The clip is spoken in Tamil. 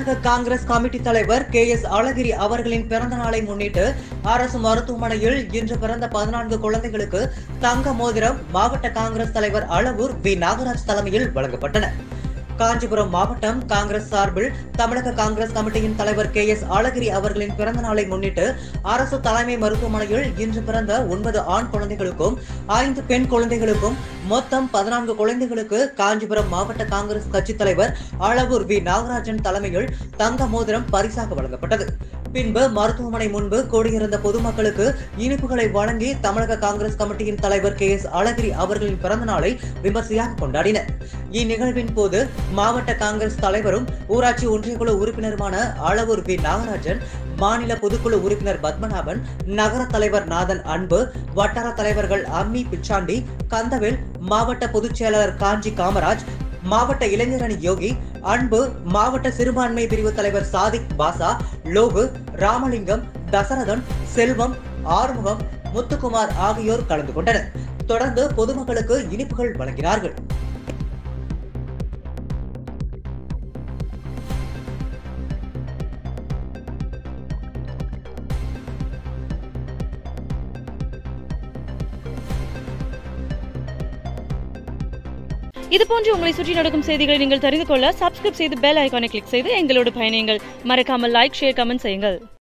தமிழக காங்கிரஸ் கமிட்டி தலைவர் கே எஸ் அழகிரி அவர்களின் பிறந்த நாளை முன்னிட்டு அரசு மருத்துவமனையில் இன்று பிறந்த பதினான்கு குழந்தைகளுக்கு தங்க மோதிரம் மாவட்ட காங்கிரஸ் தலைவர் அளவூர் வி நாகராஜ் தலைமையில் வழங்கப்பட்டன காஞ்சிபுரம் மாவட்டம் காங்கிரஸ் சார்பில் தமிழக காங்கிரஸ் கமிட்டியின் தலைவர் கே எஸ் அழகிரி அவர்களின் பிறந்த நாளை முன்னிட்டு அரசு தலைமை மருத்துவமனையில் இன்று பிறந்த ஒன்பது ஆண் குழந்தைகளுக்கும் ஐந்து பெண் குழந்தைகளுக்கும் மொத்தம் பதினான்கு குழந்தைகளுக்கு காஞ்சிபுரம் மாவட்ட காங்கிரஸ் கட்சித் தலைவர் அளவூர் வி நாகராஜன் தலைமையில் தங்க மோதிரம் பரிசாக வழங்கப்பட்டது பின்பு மருத்துவமனை முன்பு கூடியிருந்த பொதுமக்களுக்கு இனிப்புகளை வழங்கி தமிழக காங்கிரஸ் கமிட்டியின் தலைவர் கே எஸ் அழகிரி அவர்களின் பிறந்த நாளை விமர்சையாக கொண்டாடினர் இந்நிகழ்வின் போது மாவட்ட காங்கிரஸ் தலைவரும் ஊராட்சி ஒன்றியக்குழு உறுப்பினருமான அளவூர் வி நாகராஜன் மாநில பொதுக்குழு உறுப்பினர் பத்மநாபன் நகர தலைவர் நாதன் அன்பு வட்டார தலைவர்கள் அம்மி பிச்சாண்டி கந்தவேல் மாவட்ட பொதுச் செயலாளர் காஞ்சி காமராஜ் மாவட்ட இளைஞரணி யோகி அன்பு மாவட்ட சிறுபான்மை பிரிவு தலைவர் சாதிக் பாசா லோகு ராமலிங்கம் தசரதன் செல்வம் ஆறுமுகம் முத்துக்குமார் ஆகியோர் கலந்து கொண்டனர் தொடர்ந்து பொதுமக்களுக்கு இனிப்புகள் வழங்கினார்கள் இது போன்று உங்களை சுற்றி நடக்கும் செய்திகளை நீங்கள் தெரிந்து கொள்ள சப்ஸ்கிரைப் செய்து பெல் ஐகானை கிளிக் செய்து எங்களோடு பயணியுங்கள் மறக்காமல் லைக் ஷேர் கமெண்ட் செய்யுங்கள்